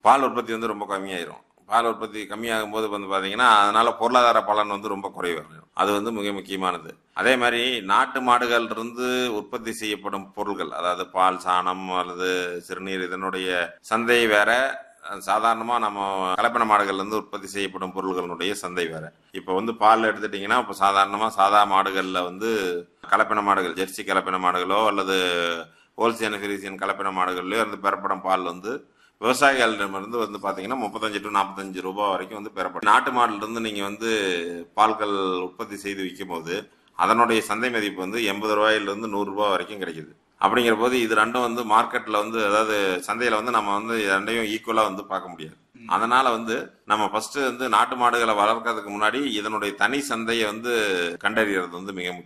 பால் உற்பத்தி வந்து ரொம்ப கம்மியாயிரும் பால் உற்பத்தி கம்மியாகும் போது வந்து பார்த்தீங்கன்னா அதனால பொருளாதார பலன் வந்து ரொம்ப குறைவாகும் அது வந்து மிக முக்கியமானது அதே மாதிரி நாட்டு மாடுகள் இருந்து உற்பத்தி செய்யப்படும் பொருட்கள் அதாவது பால் சாணம் அல்லது சிறுநீர் இதனுடைய சந்தை வேற சாதாரணமா நம்ம கலப்பின மாடுகள்ல இருந்து உற்பத்தி செய்யப்படும் பொருள்களுடைய சந்தை வேற இப்போ வந்து பால் எடுத்துட்டீங்கன்னா இப்போ சாதாரணமா சாதா மாடுகள்ல வந்து கலப்பின மாடுகள் ஜெர்சி கலப்பின மாடுகளோ அல்லது ஹோல்சேன் ஃபிரிசியன் கலப்பின மாடுகள்லயோ இருந்து பெறப்படும் பால் வந்து விவசாயிகளிடமிருந்து வந்து பார்த்தீங்கன்னா முப்பத்தஞ்சு டு நாற்பத்தஞ்சு ரூபாய் வரைக்கும் வந்து பெறப்படும் நாட்டு மாடுல இருந்து நீங்கள் வந்து பால்கள் உற்பத்தி செய்து விற்கும் போது அதனுடைய சந்தை மதிப்பு வந்து எண்பது ரூபாயிலிருந்து நூறு ரூபாய் வரைக்கும் கிடைக்குது அப்படிங்கிற போது இது ரெண்டும் வந்து மார்க்கெட்ல வந்து அதாவது சந்தையில வந்து நம்ம வந்து இது ரெண்டையும் ஈக்குவலா வந்து பார்க்க முடியாது அதனால வந்து நம்ம ஃபர்ஸ்ட் வந்து நாட்டு மாடுகளை வளர்க்கறதுக்கு முன்னாடி இதனுடைய தனி சந்தையை வந்து கண்டறியறது வந்து மிக முக்கியம்